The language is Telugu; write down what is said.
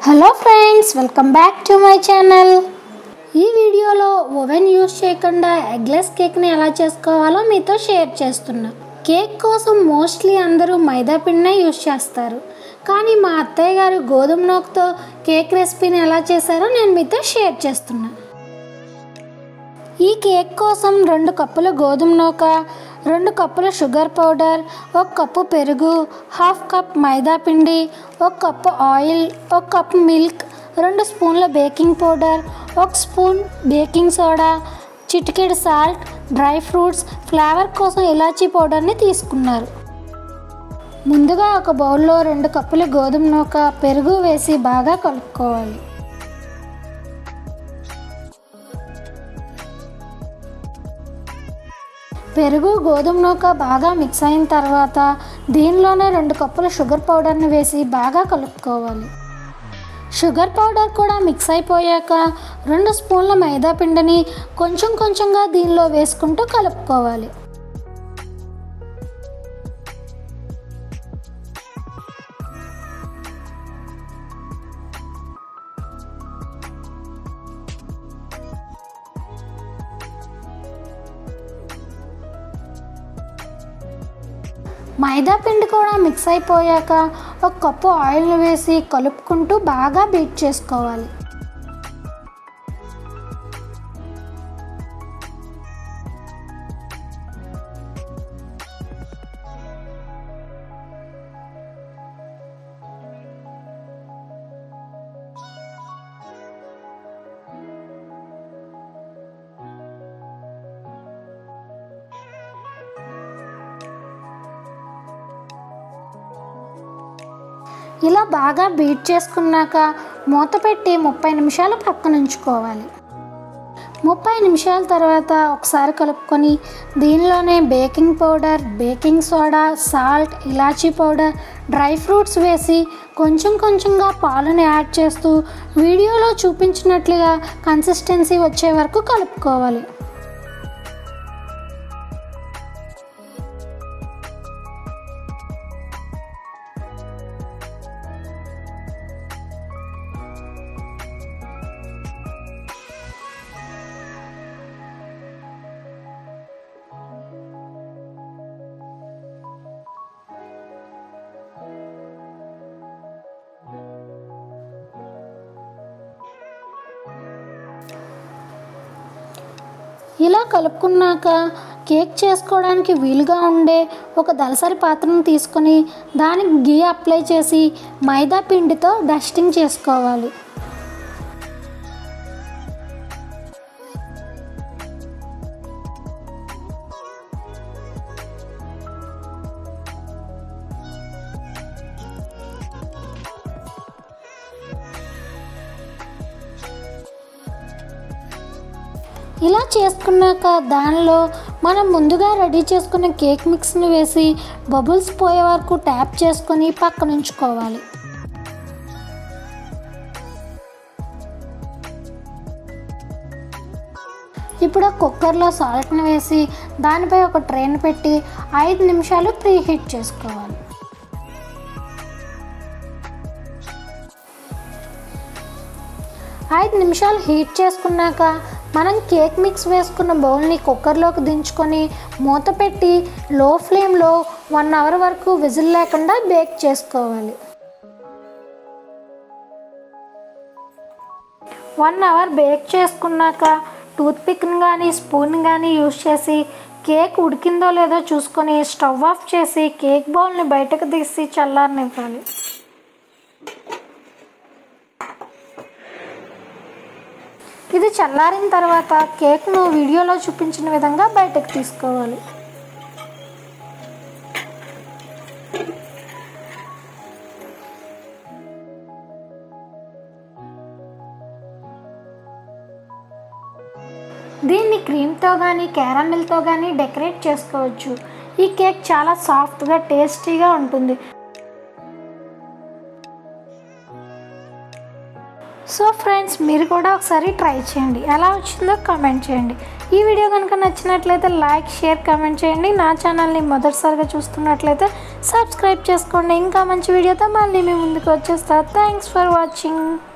hello friends welcome back to my channel ఈ వీడియోలో ఓవెన్ యూస్ చేయకుండా ఎగ్లెస్ కేక్ని ఎలా చేసుకోవాలో మీతో షేర్ చేస్తున్నా కేక్ కోసం మోస్ట్లీ అందరూ మైదా పిండినే యూస్ చేస్తారు కానీ మా అత్తయ్య గారు గోధుమ నూకతో కేక్ రెసిపీని ఎలా చేశారో నేను మీతో షేర్ చేస్తున్నా ఈ కేక్ కోసం రెండు కప్పుల గోధుమ నూక రెండు కప్పుల షుగర్ పౌడర్ ఒక కప్పు పెరుగు హాఫ్ కప్ మైదా పిండి ఒక కప్పు ఆయిల్ ఒక కప్పు మిల్క్ రెండు స్పూన్ల బేకింగ్ పౌడర్ ఒక స్పూన్ బేకింగ్ సోడా చిటికెడు సాల్ట్ డ్రై ఫ్రూట్స్ ఫ్లేవర్ కోసం ఇలాచీ పౌడర్ని తీసుకున్నారు ముందుగా ఒక బౌల్లో రెండు కప్పుల గోధుమ నూక పెరుగు వేసి బాగా కలుపుకోవాలి పెరుగు గోధుమ నూక బాగా మిక్స్ అయిన తర్వాత దీనిలోనే రెండు కప్పుల షుగర్ పౌడర్ని వేసి బాగా కలుపుకోవాలి షుగర్ పౌడర్ కూడా మిక్స్ అయిపోయాక రెండు స్పూన్ల మైదా పిండిని కొంచెం కొంచెంగా దీనిలో వేసుకుంటూ కలుపుకోవాలి మైదా పిండి కూడా మిక్స్ అయిపోయాక ఒక కప్పు ఆయిల్ వేసి కలుపుకుంటూ బాగా బీట్ చేసుకోవాలి ఇలా బాగా బీట్ చేసుకున్నాక మూత పెట్టి ముప్పై నిమిషాలు పక్కన ఉంచుకోవాలి ముప్పై నిమిషాల తర్వాత ఒకసారి కలుపుకొని దీనిలోనే baking powder baking soda salt ఇలాచీ పౌడర్ డ్రై ఫ్రూట్స్ వేసి కొంచెం కొంచెంగా పాలుని యాడ్ చేస్తూ వీడియోలో చూపించినట్లుగా కన్సిస్టెన్సీ వచ్చే వరకు కలుపుకోవాలి ఇలా కలుపుకున్నాక కేక్ చేసుకోవడానికి వీలుగా ఉండే ఒక దలసరి పాత్రను తీసుకొని దానికి గీ అప్లై చేసి మైదా పిండితో డస్టింగ్ చేసుకోవాలి ఇలా చేసుకున్నాక దానిలో మనం ముందుగా రెడీ చేసుకున్న కేక్ మిక్స్ని వేసి బబుల్స్ పోయే వరకు ట్యాప్ చేసుకొని పక్కన ఉంచుకోవాలి ఇప్పుడు కుక్కర్లో సాల్ట్ని వేసి దానిపై ఒక ట్రైన్ పెట్టి ఐదు నిమిషాలు ప్రీ హీట్ చేసుకోవాలి ఐదు నిమిషాలు హీట్ చేసుకున్నాక మనం కేక్ మిక్స్ వేసుకున్న బౌల్ని కుక్కర్లోకి దించుకొని మూత పెట్టి లో ఫ్లేమ్లో వన్ అవర్ వరకు విజిల్ లేకుండా బేక్ చేసుకోవాలి వన్ అవర్ బేక్ చేసుకున్నాక టూత్పిక్ని కానీ స్పూన్ కానీ యూస్ చేసి కేక్ ఉడికిందో లేదో చూసుకొని స్టవ్ ఆఫ్ చేసి కేక్ బౌల్ని బయటకు తీసి చల్లారనివ్వాలి ఇది చల్లారిన తర్వాత కేక్ను వీడియోలో చూపించిన విధంగా బయటకు తీసుకోవాలి దీన్ని క్రీమ్తో కానీ క్యారమిల్తో కానీ డెకరేట్ చేసుకోవచ్చు ఈ కేక్ చాలా సాఫ్ట్గా టేస్టీగా ఉంటుంది సో ఫ్రెండ్స్ మీరు కూడా ఒకసారి ట్రై చేయండి ఎలా వచ్చిందో కామెంట్ చేయండి ఈ వీడియో కనుక నచ్చినట్లయితే లైక్ షేర్ కామెంట్ చేయండి నా ఛానల్ని మొదటిసారిగా చూస్తున్నట్లయితే సబ్స్క్రైబ్ చేసుకోండి ఇంకా మంచి వీడియోతో మళ్ళీ మీ ముందుకు వచ్చేస్తా థ్యాంక్స్ ఫర్ వాచింగ్